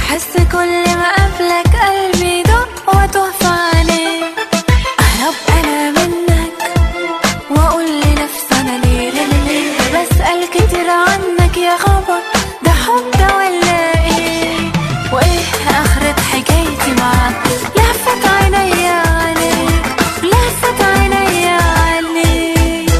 بحس كل ما قبلك قلبي يدق واتوه في عينيك اهرب انا منك واقول لنفسي انا ليه ليه ليه ليه بسأل كتير عنك يا خبر ده حب ده ولا ايه وايه اخرة حكايتي معاك لفت عينيا عليك لفت عينيا عليك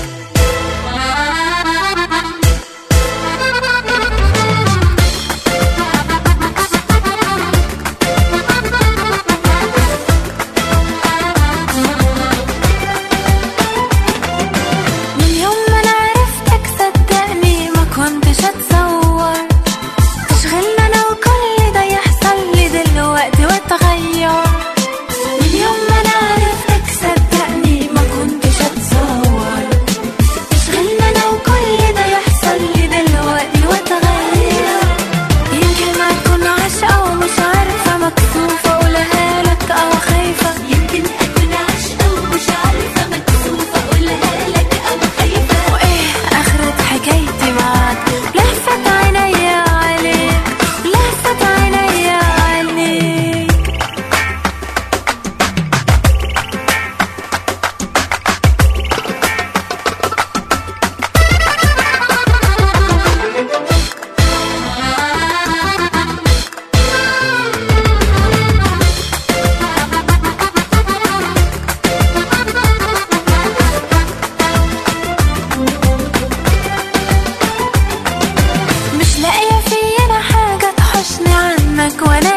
من يوم ما انا عرفتك صدقني ما كنتش اتصور تشغلنا انا وكل ده يحصل لي دلوقتي واتغير من يوم ما انا عرفتك صدقني ما كنتش اتصور تشغلنا انا وكل ده يحصل لي دلوقتي واتغير يمكن ما اكون عاشقة ومش عارفة مكسوفة اقولها لك او خايفة يمكن أكون عاشقة ومش عارفة مكسوفة أقولها لك أو خايفة وايه اخرة حكايتي معاك لفت عينيا عليك لفت عينيا عليك مش لاقية فينا حاجة تحشني عنك وانا